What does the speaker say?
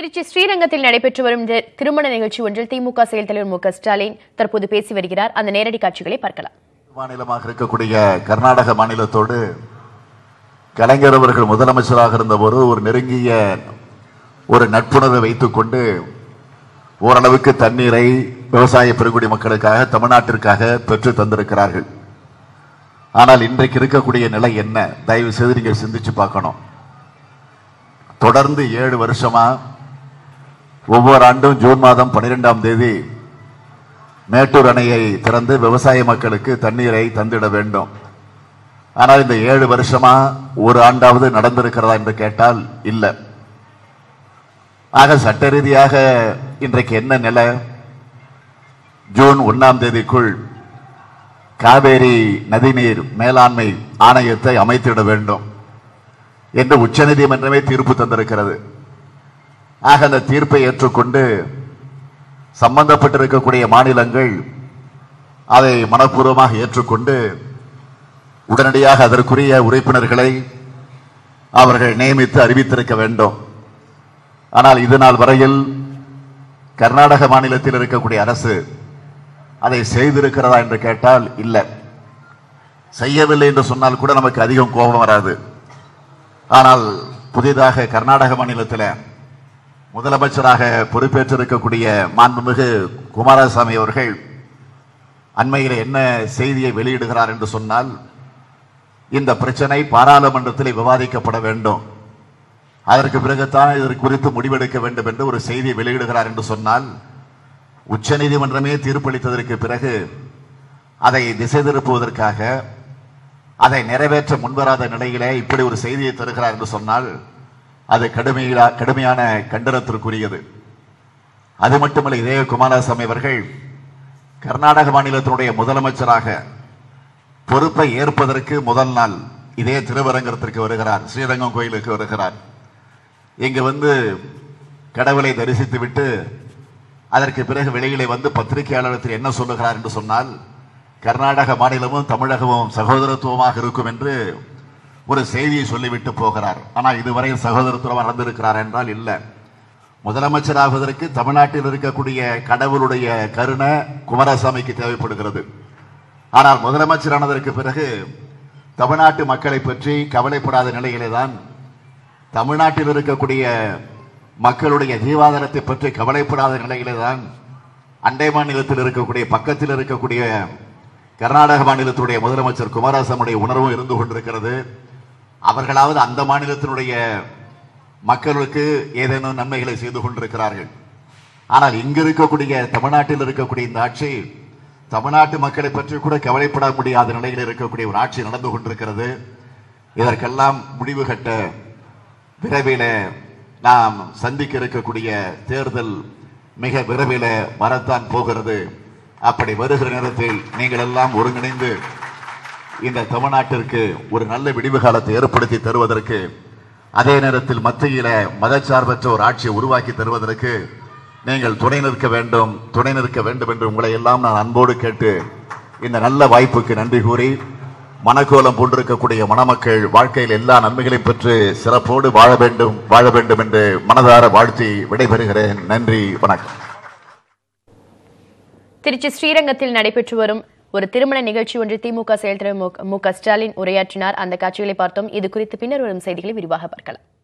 திருச்சி ஸ்ரீரங்கத்தில் நடைபெற்று வரும் இந்த திருமண நிகழ்ச்சி ஒன்றில் திமுக செயல் தலைவர் மு க ஸ்டாலின் தற்போது பேசி வருகிறார் அந்த நேரடி காட்சிகளை பார்க்கலாம் மாநிலமாக இருக்கக்கூடிய கர்நாடக மாநிலத்தோடு கலைஞர் அவர்கள் முதலமைச்சராக இருந்தபோது ஒரு நெருங்கிய ஒரு நட்புணர்வை வைத்துக்கொண்டு ஓரளவுக்கு தண்ணீரை விவசாய பெருங்குடி மக்களுக்காக தமிழ்நாட்டிற்காக பெற்று தந்திருக்கிறார்கள் ஆனால் இன்றைக்கு இருக்கக்கூடிய நிலை என்ன தயவு செய்து நீங்க சிந்திச்சு பார்க்கணும் தொடர்ந்து ஏழு வருஷமா ஒவ்வொரு ஆண்டும் ஜூன் மாதம் பன்னிரெண்டாம் தேதி மேட்டூர் அணையை திறந்து விவசாய மக்களுக்கு தண்ணீரை தந்திட வேண்டும் ஆனால் இந்த ஏழு வருஷமா ஒரு ஆண்டாவது நடந்திருக்கிறதா என்று கேட்டால் இல்லை ஆக சட்ட ரீதியாக இன்றைக்கு என்ன நிலை ஜூன் ஒன்னாம் தேதிக்குள் காவேரி நதிநீர் மேலாண்மை ஆணையத்தை அமைத்திட வேண்டும் என்று உச்சநீதிமன்றமே தீர்ப்பு தந்திருக்கிறது ஆக அந்த தீர்ப்பை ஏற்றுக்கொண்டு சம்பந்தப்பட்டிருக்கக்கூடிய மாநிலங்கள் அதை மனப்பூர்வமாக ஏற்றுக்கொண்டு உடனடியாக அதற்குரிய உறுப்பினர்களை அவர்கள் நியமித்து அறிவித்திருக்க வேண்டும் ஆனால் இது நாள் வரையில் கர்நாடக மாநிலத்தில் இருக்கக்கூடிய அரசு அதை செய்திருக்கிறதா என்று கேட்டால் இல்லை செய்யவில்லை என்று சொன்னால் கூட நமக்கு அதிகம் கோபம் வராது ஆனால் புதிதாக கர்நாடக மாநிலத்தில் முதலமைச்சராக பொறுப்பேற்றிருக்கக்கூடிய மாண்புமிகு குமாரசாமி அவர்கள் அண்மையில் என்ன செய்தியை வெளியிடுகிறார் என்று சொன்னால் இந்த பிரச்சனை பாராளுமன்றத்தில் விவாதிக்கப்பட வேண்டும் அதற்கு பிறகுதான் இதற்கு குறித்து முடிவெடுக்க வேண்டும் என்று ஒரு செய்தியை வெளியிடுகிறார் என்று சொன்னால் உச்சநீதிமன்றமே தீர்ப்பளித்ததற்கு பிறகு அதை திசை திருப்புவதற்காக அதை நிறைவேற்ற முன்வராத நிலையிலே இப்படி ஒரு செய்தியை தருகிறார் என்று சொன்னால் அது கடுமையா கடுமையான கண்டனத்திற்குரியது அது மட்டுமல்ல இதே குமாரசாமி அவர்கள் கர்நாடக மாநிலத்தினுடைய முதலமைச்சராக பொறுப்பை ஏற்பதற்கு முதல் நாள் இதே திருவரங்கத்திற்கு வருகிறார் ஸ்ரீரங்கம் கோயிலுக்கு வருகிறார் இங்கு வந்து கடவுளை தரிசித்து விட்டு அதற்கு பிறகு வெளியிலே வந்து பத்திரிகையாளர்கள் என்ன சொல்லுகிறார் என்று சொன்னால் கர்நாடக மாநிலமும் தமிழகமும் சகோதரத்துவமாக இருக்கும் என்று ஒரு செய்தியை சொல்லிவிட்டு போகிறார் ஆனால் இதுவரை சகோதரத்துவம் நடந்திருக்கிறார் என்றால் இல்லை முதலமைச்சராகுவதற்கு தமிழ்நாட்டில் இருக்கக்கூடிய கடவுளுடைய கருணை குமாரசாமிக்கு தேவைப்படுகிறது ஆனால் முதலமைச்சரானதற்கு பிறகு தமிழ்நாட்டு மக்களை பற்றி கவலைப்படாத நிலையிலே தான் தமிழ்நாட்டில் இருக்கக்கூடிய மக்களுடைய ஜீவாதாரத்தை பற்றி கவலைப்படாத நிலையிலே தான் அண்டை மாநிலத்தில் இருக்கக்கூடிய பக்கத்தில் இருக்கக்கூடிய கர்நாடக மாநிலத்துடைய முதலமைச்சர் குமாரசாமியுடைய உணர்வும் இருந்து கொண்டிருக்கிறது அவர்களாவது அந்த மாநிலத்தினுடைய மக்களுக்கு ஏதேனும் நன்மைகளை செய்து கொண்டிருக்கிறார்கள் ஆனால் இங்கு இருக்கக்கூடிய தமிழ்நாட்டில் இருக்கக்கூடிய இந்த ஆட்சி தமிழ்நாட்டு மக்களை பற்றி கூட கவலைப்பட முடியாத நிலையில் இருக்கக்கூடிய ஒரு ஆட்சி நடந்து கொண்டிருக்கிறது இதற்கெல்லாம் முடிவு கட்ட விரைவில் நாம் சந்திக்க இருக்கக்கூடிய தேர்தல் மிக விரைவில் வரத்தான் போகிறது அப்படி வருகிற நேரத்தில் நீங்கள் எல்லாம் ஒருங்கிணைந்து இந்த தமிழ்நாட்டிற்கு ஒரு நல்ல விடிவு காலத்தை ஏற்படுத்தி தருவதற்கு அதே நேரத்தில் மத்தியில மதச்சார்பற்ற ஒரு ஆட்சியை உருவாக்கி தருவதற்கு நீங்கள் துணை நிற்க வேண்டும் துணை நிற்க வேண்டும் என்று உங்களை எல்லாம் நான் அன்போடு கேட்டு இந்த நல்ல வாய்ப்புக்கு நன்றி கூறி மனக்கோலம் பூண்டிருக்கக்கூடிய மணமக்கள் வாழ்க்கையில் எல்லா நன்மைகளையும் பெற்று சிறப்போடு வாழ வேண்டும் வாழ வேண்டும் என்று மனதார வாழ்த்தி விடைபெறுகிறேன் நன்றி வணக்கம் திருச்சி ஸ்ரீரங்கத்தில் நடைபெற்று வரும் ஒரு திருமண நிகழ்ச்சி ஒன்றில் திமுக செயல் தலைவர் மு- மு க ஸ்டாலின் உரையாற்றினார் அந்த காட்சிகளை பார்த்தோம் இது குறித்து பின்னர் வரும் செய்திகளை விரிவாக பார்க்கலாம்